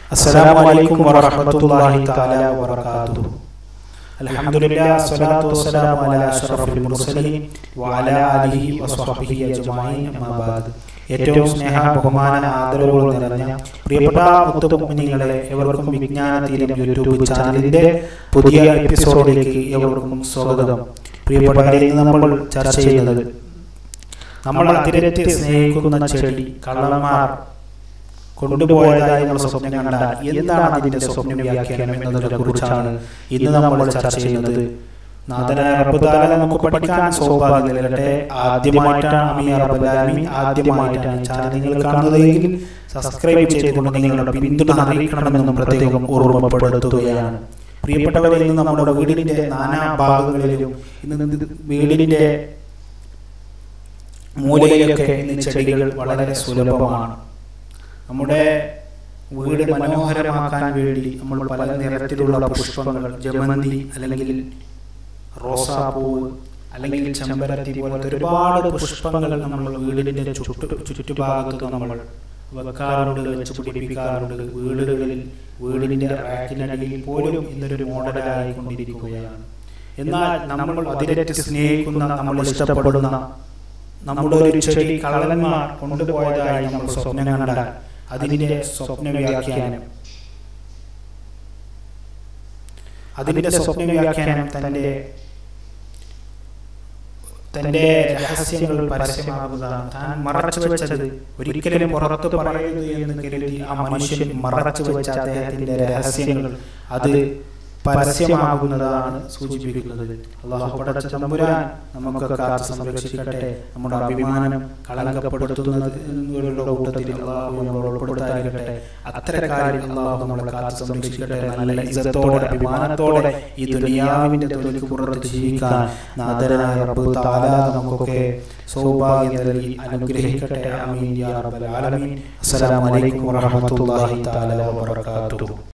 السلام عليكم ورحمة الله تعالى وبركاته الحمد لله والصلاة والسلام على أشرف المرسلين وعلى آله وصحبه أجمعين أما بعد ഏറ്റവും സ്നേഹ ബഹുമാന ആദരവുകൾ നിറഞ്ഞ പ്രിയപ്പെട്ട മുത്തുമുനികളെ എവർക്കും വിജ്ഞാന തീരം യൂട്യൂബ് ചാനലിന്റെ പുതിയ എപ്പിസോഡിലേക്ക് എവർക്കും സ്വാഗതം പ്രിയപ്പെട്ടവരെ ഇന്ന് നമ്മൾ ചർച്ച ചെയ്യുന്നത് നമ്മൾ അതിരറ്റ് സ്നേഹിക്കുന്ന ചെടി കള്ളന്മാർ കൊണ്ടുപോയതായി നമ്മൾ സ്വപ്നം കണ്ടാൽ എന്താണ് അതിന്റെ സ്വപ്ന വ്യാഖ്യാനം എന്നതിനെ കുറിച്ചാണ് ഇന്ന് നമ്മൾ ചർച്ച ചെയ്യുന്നത് നാഥനായ റബ്ബുദാല നമുക്ക് പഠിക്കാൻ സൗഭാഗ്യം നൽകട്ടെ ആദ്യമായിട്ടാണ് അമീർ റബ്ബുദാലമീൻ ആദ്യമായിട്ടാണ് ഈ ചാനൽ നിങ്ങൾ കാണുന്നതെങ്കിൽ സബ്സ്ക്രൈബ് ചെയ്തുകൊണ്ട് നിങ്ങളുടെ പിന്തുണ അറിയിക്കണമെന്നും പ്രത്യേകം ഓർമ്മപ്പെടുത്തുകയാണ് പ്രിയപ്പെട്ടവരെ ഇന്ന് നമ്മുടെ വീടിന്റെ നാനാ ഭാഗങ്ങളിലും ഇന്ന് വീടിന്റെ മൂലയിലൊക്കെ ഇന്ന് ചെടികൾ വളരെ സുലഭമാണ് നമ്മുടെ വീട് മനോഹരമാക്കാൻ വേണ്ടി നമ്മൾ പല നിറത്തിലുള്ള പുഷ്പങ്ങൾ ജമന്തി അല്ലെങ്കിൽ റോസാപ്പൂവ് അല്ലെങ്കിൽ ചെമ്പരത്തി പോലത്തെ ഒരുപാട് പുഷ്പങ്ങൾ നമ്മൾ വീടിന്റെ ചുറ്റു ചുറ്റുഭാഗത്ത് നമ്മൾ വെക്കാറുണ്ട് വെച്ച് പിടിപ്പിക്കാറുണ്ട് വീടുകളിൽ വീടിന്റെ റാക്കിനടിയിൽ പോലും ഇന്നൊരു മോഡലായി കൊണ്ടിരിക്കുകയാണ് എന്നാൽ നമ്മൾ അതിരറ്റ് സ്നേഹിക്കുന്ന നമ്മൾ ഇഷ്ടപ്പെടുന്ന നമ്മുടെ ഒരു ചെടി കള്ളന്മാർ കൊണ്ടുപോയതായി നമ്മൾ സ്വപ്നം കണ്ടാൽ അതിന്റെ സ്വപ്ന വ്യാഖ്യാനം അതിന്റെ സ്വപ്ന വ്യാഖ്യാനം തന്റെ തന്റെ രഹസ്യങ്ങൾ പരസ്യമാകുന്നതാണ് താൻ മറച്ചു വെച്ചത് ഒരിക്കലും പുറത്തു പറയരുത് എന്ന് കരുതി ആ മനുഷ്യൻ മറച്ചു വെച്ച അദ്ദേഹത്തിന്റെ രഹസ്യങ്ങൾ അത് പരസ്യമാകുന്നതാണ് സൂചിപ്പിക്കുന്നത് അള്ളാഹു പടച്ച തമ്പുരാൻ നമുക്ക് കാത്ത് സംരക്ഷിക്കട്ടെ നമ്മുടെ അഭിമാനം കളങ്കപ്പെടുത്തുന്നതിനുള്ള കൂട്ടത്തിൽ അള്ളാഹു നമ്മൾ ഉൾപ്പെടുത്താതിരിക്കട്ടെ അത്തരക്കാരിൽ അള്ളാഹു നമ്മളെ കാത്ത് സംരക്ഷിക്കട്ടെ നല്ല ഇസത്തോടെ അഭിമാനത്തോടെ ഈ ദുനിയാവിന്റെ തൊലിക്ക് പുറത്ത് ജീവിക്കാൻ നാദരായ റബ്ബ് താല നമുക്കൊക്കെ സൗഭാഗ്യം നൽകി അനുഗ്രഹിക്കട്ടെ ആമീൻ യാ റബ്ബൽ ആലമീൻ അസ്സലാമു അലൈക്കും വറഹ്മത്തുള്ളാഹി തആല വബറകാതുഹു